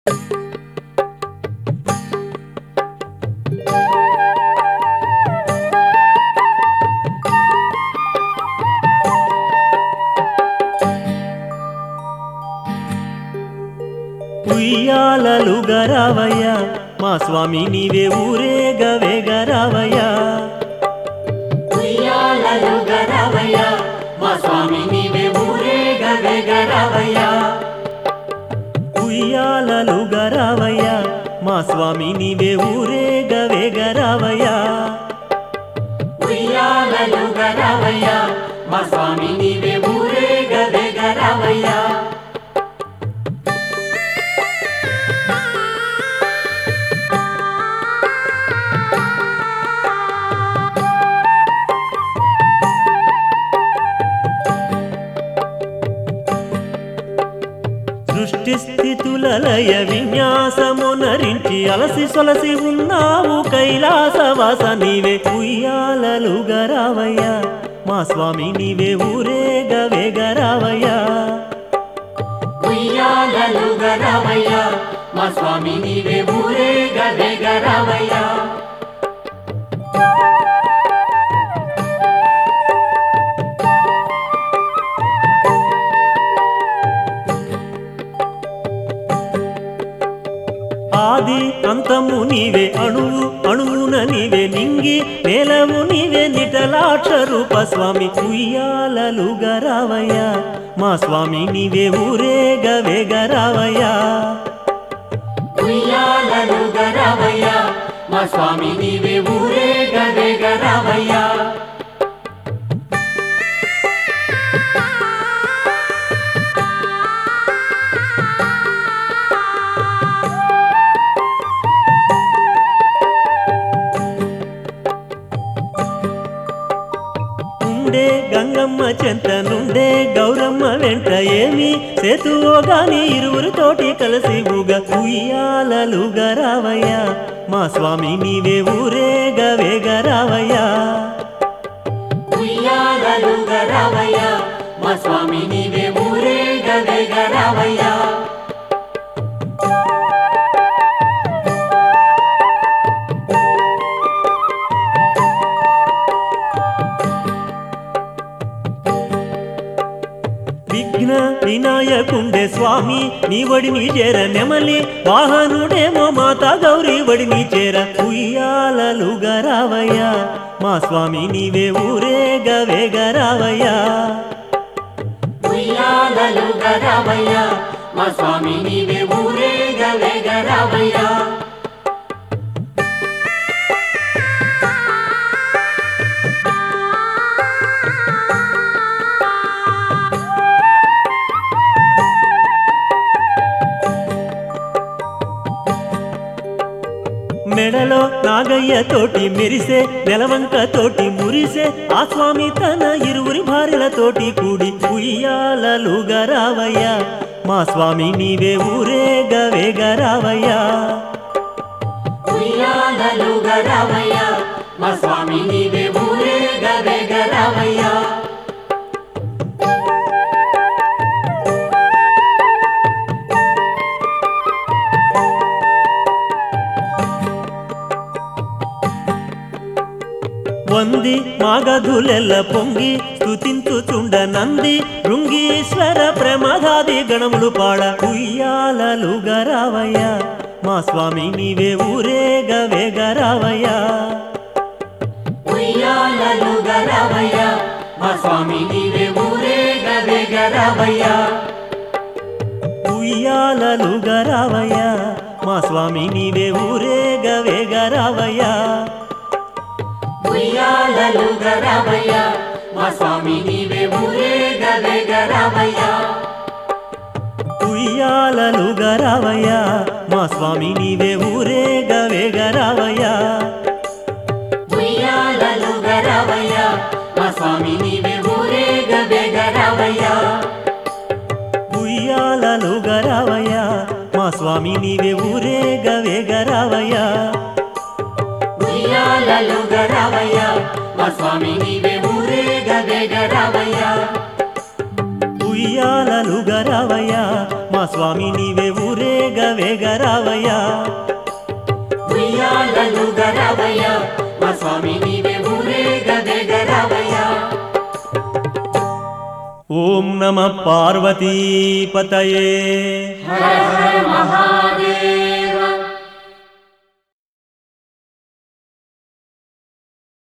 ఉయ్యాలలు గరావయ్య మా స్వామి నీవే ఊరేగవే గరావయ్య ఉయ్యాలలు గరవయ్య మా స్వామి నీవే ఊరేగవే గరవయ్య ఉయ్యాలలు గరావయ్య మా స్వామి నీవే ఊరేగవే గరావయ్య ఉయ్యాలలు గరవయ్య మా స్వామి నీవే ఊరేగవే గరవయ్య సృష్టి స్థితుల లయ విన్యాసమునరించి అలసి సొలసి ఉన్నావు కైలాసవాస నీవే ఉయ్యాలలు గరావయ్య మా స్వామి నీవే ఊరేగవే గరావయ్య ఉయ్యాలలు గరవయ్య మా స్వామి నీవే ఊరేగవే గరవయ్య ఆది అంతము నీవే అణువు అణువున నీవే నింగి నేలము నీవే నిటలాక్ష రూప స్వామి ఉయ్యాలలు గరావయ్య మా స్వామి నీవే ఊరేగవే గరావయ్య ఉయ్యాలలు గరవయ్య మా స్వామి నీవే ఊరేగవే గరవయ్య ఉండే గంగమ్మ చెంత నుండే గౌరమ్మ వెంట ఏమి సేతువో గాని ఇరువురితోటి కలిసి ఊగ ఉయ్యాలలు గరావయ్య మా స్వామి నీవే ఊరేగవే గరావయ్య ఉయ్యాలలు గరవయ్య మా స్వామి నీవే ఊరేగవే గరవయ్య విఘ్న వినాయకుండే స్వామి నీ వడిని చేర నెమలి వాహనుడేమో మాత గౌరీ వడిని చేర ఉయ్యాలలు గరావయ్య మా స్వామి నీవే ఊరేగవే గరావయ్య ఉయ్యాలలు గరవయ్య మా స్వామి నీవే ఊరేగవే గరవయ్య మెడలో నాగయ్య తోటి మెరిసే నెలవంక తోటి మురిసే ఆ స్వామి తన ఇరువురి భార్యలతోటి కూడి ఉయ్యాలలు గరావయ్య మా స్వామి నీవే ఊరేగవే గరావయ్య ఉయ్యాలలు గరవయ్య మా స్వామి నీవే ఊరేగవే గరవయ్య వంది మాగధులెల్ల పొంగి స్తుతించుచుండ నంది భృంగీశ్వర ప్రమదాది గణములు పాడ ఉయ్యాలలు గరావయ్య మా స్వామి నీవే ఊరేగవే గరావయ్య ఉయ్యాలలు గరవయ్య మా స్వామి నీవే ఊరేగవే గరవయ్య ఉయ్యాలలు గరావయ్య మా స్వామి నీవే ఊరేగవే గరావయ్య ఉయ్యాలలు గరవయ్య మా స్వామి నీవే ఊరేగవే గరవయ్య ఉయ్యాలలు గరావయ్య మా స్వామి నీవే ఊరేగవే గరావయ్య ఉయ్యాలలు గరవయ్య మా స్వామి నీవే ఊరేగవే గరవయ్య ఉయ్యాలలు గరావయ్య మా స్వామి నీవే ఊరేగవే గరావయ్య ఉయ్యాలలు గరవయ్య మా స్వామి నీవే ఊరేగవే గరవయ్య ఉయ్యాలలు గరావయ్య మా స్వామి నీవే ఊరేగవే వేగరావయ్యా ఉయ్యాలలుగా రావయ్యా మా స్వామి నీవే ఊరేగా వేగరావయ్యా ఓం నమ పార్వతీపతయే హర హర మహాదేవ